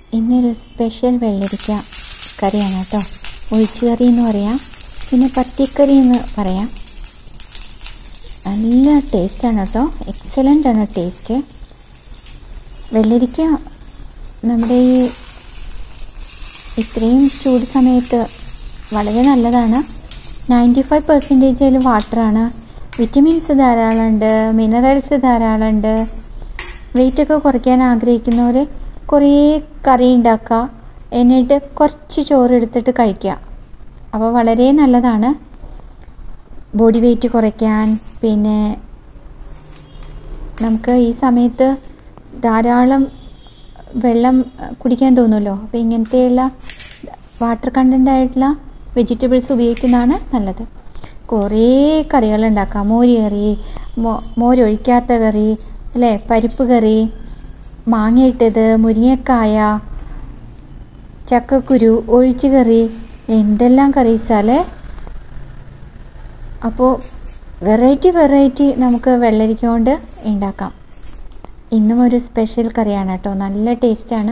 ഇന്നൊരു സ്പെഷ്യൽ വെള്ളരിക്ക കറിയാണ് കേട്ടോ ഒഴിച്ചുകറി എന്ന് പറയാം പിന്നെ പത്തിക്കറി എന്ന് പറയാം നല്ല ടേസ്റ്റാണ് കേട്ടോ എക്സലൻ്റ് ആണ് ടേസ്റ്റ് വെള്ളരിക്ക നമ്മുടെ ഈ ഇത്രയും ചൂട് സമയത്ത് വളരെ നല്ലതാണ് നയൻറ്റി ഫൈവ് പെർസെൻറ്റേജ് അതിൽ വാട്ടറാണ് വിറ്റമിൻസ് ധാരാളമുണ്ട് മിനറൽസ് ധാരാളമുണ്ട് വെയിറ്റൊക്കെ കുറയ്ക്കാൻ ആഗ്രഹിക്കുന്നവർ കുറേ കറി ഉണ്ടാക്കുക എന്നിട്ട് കുറച്ച് ചോറ് എടുത്തിട്ട് കഴിക്കുക അപ്പോൾ വളരെ നല്ലതാണ് ബോഡി വെയിറ്റ് കുറയ്ക്കാൻ പിന്നെ നമുക്ക് ഈ സമയത്ത് ധാരാളം വെള്ളം കുടിക്കാൻ തോന്നുമല്ലോ അപ്പോൾ ഇങ്ങനത്തെയുള്ള വാട്ടർ കണ്ടൻ്റ് ആയിട്ടുള്ള വെജിറ്റബിൾസ് ഉപയോഗിക്കുന്നതാണ് നല്ലത് കുറേ കറികൾ ഉണ്ടാക്കാം മോര് കറി മോ മോരൊഴിക്കാത്ത കറി അല്ലേ പരിപ്പ് കറി മാങ്ങയിട്ടത് മുരിങ്ങക്കായ ചക്കക്കുരു ഒഴിച്ച് കറി എന്തെല്ലാം കറീസാലേ അപ്പോൾ വെറൈറ്റി വെറൈറ്റി നമുക്ക് വെള്ളരിക്ക കൊണ്ട് ഉണ്ടാക്കാം ഇന്നും ഒരു സ്പെഷ്യൽ കറിയാണ് കേട്ടോ നല്ല ടേസ്റ്റാണ്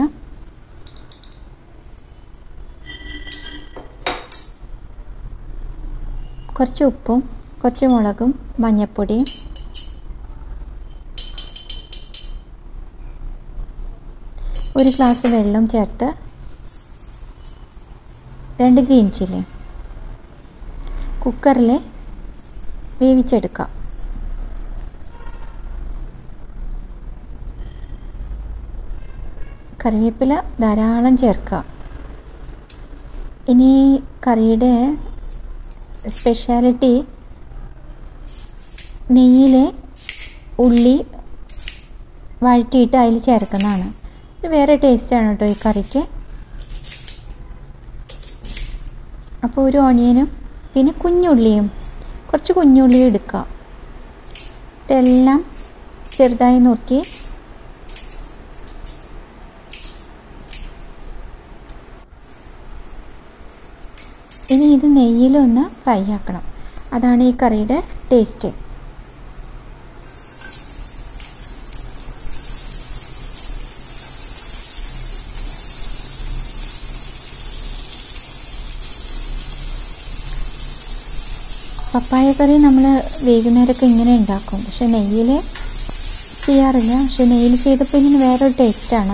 കുറച്ച് ഉപ്പും കുറച്ച് മുളകും മഞ്ഞൾപ്പൊടിയും ഒരു ഗ്ലാസ് വെള്ളം ചേർത്ത് രണ്ട് ഗ്രീൻ ചില്ലി കുക്കറിൽ വേവിച്ചെടുക്കാം കറിവേപ്പില ധാരാളം ചേർക്കുക ഇനി കറിയുടെ സ്പെഷ്യാലിറ്റി നെയ്യിൽ ഉള്ളി വഴറ്റിയിട്ട് അതിൽ ചേർക്കുന്നതാണ് ഇത് വേറെ ടേസ്റ്റാണ് കേട്ടോ ഈ കറിക്ക് അപ്പോൾ ഒരു ഓണിയനും പിന്നെ കുഞ്ഞുള്ളിയും കുറച്ച് കുഞ്ഞുള്ളി എടുക്കുക ഇതെല്ലാം ചെറുതായി നുറുക്കി ഇനി ഇത് നെയ്യിലൊന്ന് ഫ്രൈ ആക്കണം അതാണ് ഈ കറിയുടെ ടേസ്റ്റ് പപ്പായ കറി നമ്മൾ വൈകുന്നേരമൊക്കെ ഇങ്ങനെ ഉണ്ടാക്കും പക്ഷെ നെയ്യിൽ ചെയ്യാറില്ല പക്ഷെ നെയ്യിൽ ചെയ്തപ്പോൾ ഇതിന് വേറൊരു ടേസ്റ്റാണ്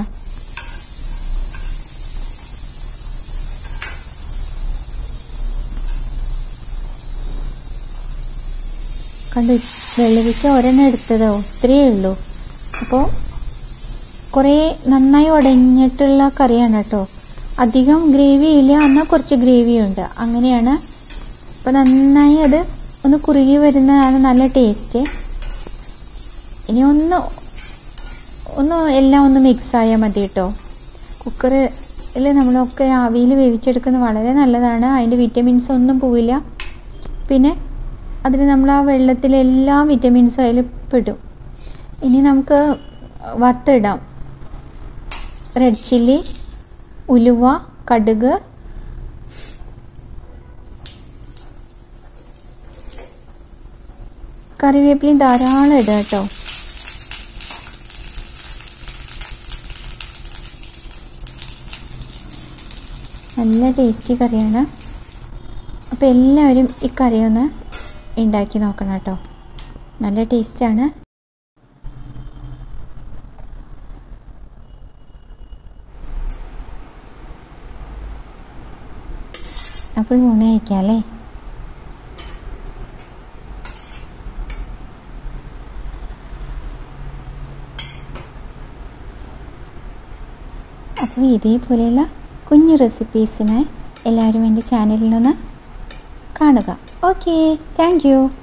കണ്ടു വെള്ളരിക്ക ഒരെണ്ണം എടുത്തതോ ഇത്രയേ ഉള്ളൂ അപ്പോൾ കുറേ നന്നായി ഉടഞ്ഞിട്ടുള്ള കറിയാണ് കേട്ടോ അധികം ഗ്രേവി ഇല്ല എന്നാൽ കുറച്ച് ഗ്രേവിയുണ്ട് അങ്ങനെയാണ് അപ്പോൾ നന്നായി അത് ഒന്ന് കുറുകി വരുന്നതാണ് നല്ല ടേസ്റ്റ് ഇനി ഒന്ന് ഒന്ന് എല്ലാം ഒന്ന് മിക്സ് ആയാൽ മതി കേട്ടോ കുക്കറിൽ നമ്മളൊക്കെ ആവിയിൽ വേവിച്ചെടുക്കുന്നത് വളരെ നല്ലതാണ് അതിൻ്റെ വിറ്റമിൻസ് ഒന്നും പോവില്ല പിന്നെ അതിൽ നമ്മൾ ആ വെള്ളത്തിലെ എല്ലാ വിറ്റമിൻസും അതിൽ പെടും ഇനി നമുക്ക് വറുത്തിടാം റെഡ് ചില്ലി ഉലുവ കടുക് കറിവേപ്പിലയും ധാരാളം ഇടുക കേട്ടോ നല്ല ടേസ്റ്റി കറിയാണ് അപ്പോൾ എല്ലാവരും ഈ കറി ഒന്ന് ഉണ്ടാക്കി നോക്കണം കേട്ടോ നല്ല ടേസ്റ്റാണ് അപ്പോൾ ഊണ് കഴിക്കാം അല്ലേ അപ്പോൾ ഇതേപോലെയുള്ള കുഞ്ഞു റെസിപ്പീസിനായി എല്ലാവരും എൻ്റെ ചാനലിൽ നിന്ന് കാണുക ഓക്കെ താങ്ക് യു